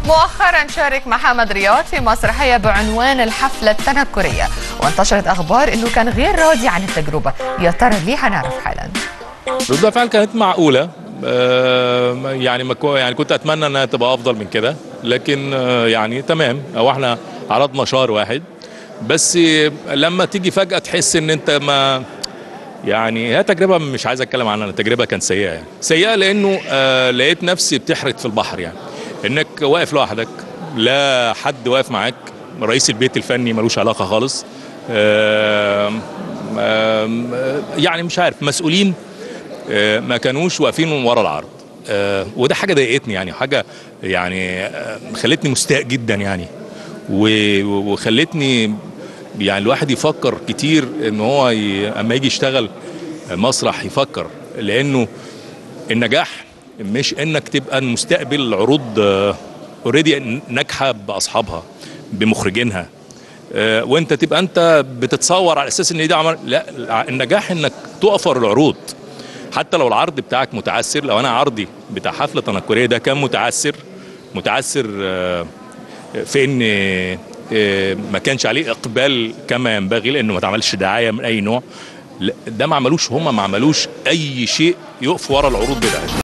مؤخرا شارك محمد رياض في مسرحية بعنوان الحفلة التنكرية وانتشرت أخبار أنه كان غير راضي عن التجربة يا ترى ليه هنعرف حالا ردة فعل كانت معقولة آه، يعني ما كو- يعني كنت اتمنى انها تبقى افضل من كده لكن آه، يعني تمام او احنا عرضنا شهر واحد بس لما تيجي فجأة تحس ان انت ما يعني هي تجربة مش عايز اتكلم عنها التجربة كانت سيئة يعني سيئة لانه آه لقيت نفسي بتحرق في البحر يعني انك واقف لوحدك لا حد واقف معاك رئيس البيت الفني ملوش علاقة خالص آم، آم، يعني مش عارف مسؤولين آه، ما كانوش واقفين ورا العرض آه، وده حاجه ضايقتني يعني حاجه يعني آه، خلتني مستاء جدا يعني و- وخلتني يعني الواحد يفكر كتير ان هو ي- اما يجي يشتغل مسرح يفكر لانه النجاح مش انك تبقى المستقبل عروض اوريدي ناجحه باصحابها بمخرجينها آه، وانت تبقى انت بتتصور على اساس ان دي عمل لا النجاح انك تقف ورا العروض حتى لو العرض بتاعك متعسر لو انا عرضي بتاع حفله تنكريه ده كان متعسر متعسر آه، في ان آه، ما كانش عليه اقبال كما ينبغي لانه ما اتعملش دعايه من اي نوع لا، ده ما عملوش هم ما عملوش اي شيء يقف ورا العروض بتاعتهم